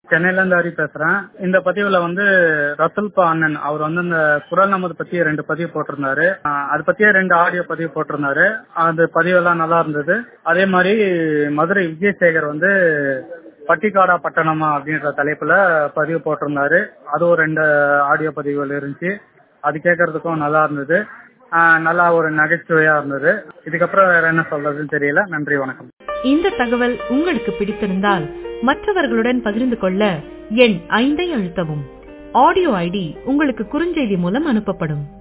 சென்னையில இருந்து ஹரி பேசுறேன் இந்த பதிவுல வந்து ரசல்பா அண்ணன் அவர் வந்து இந்த குரல் நமது பத்தி ரெண்டு பதிவு போட்டிருந்தாரு ஆஹ் அது பத்தியே ரெண்டு ஆடியோ பதிவு போட்டிருந்தாரு அந்த பதிவெல்லாம் நல்லா இருந்தது அதே மாதிரி மதுரை விஜயசேகர் வந்து பட்டிக்காடா பட்டணமா அப்படின்ற தலைப்புல பதிவு போட்டிருந்தாரு அதுவும் ரெண்டு ஆடியோ பதிவுகள் இருந்துச்சு அது கேட்கறதுக்கும் நல்லா இருந்தது ஆஹ் நல்லா ஒரு நகைச்சுவையா இருந்தது இதுக்கப்புறம் வேற என்ன சொல்றதுன்னு தெரியல நன்றி வணக்கம் இந்த தகவல் உங்களுக்கு பிடித்திருந்தால் மற்றவர்களுடன் பகிர்ந்து கொள்ள எண் ஐந்தை அழுத்தவும் ஆடியோ ஐடி உங்களுக்கு குறுஞ்செய்தி மூலம் அனுப்பப்படும்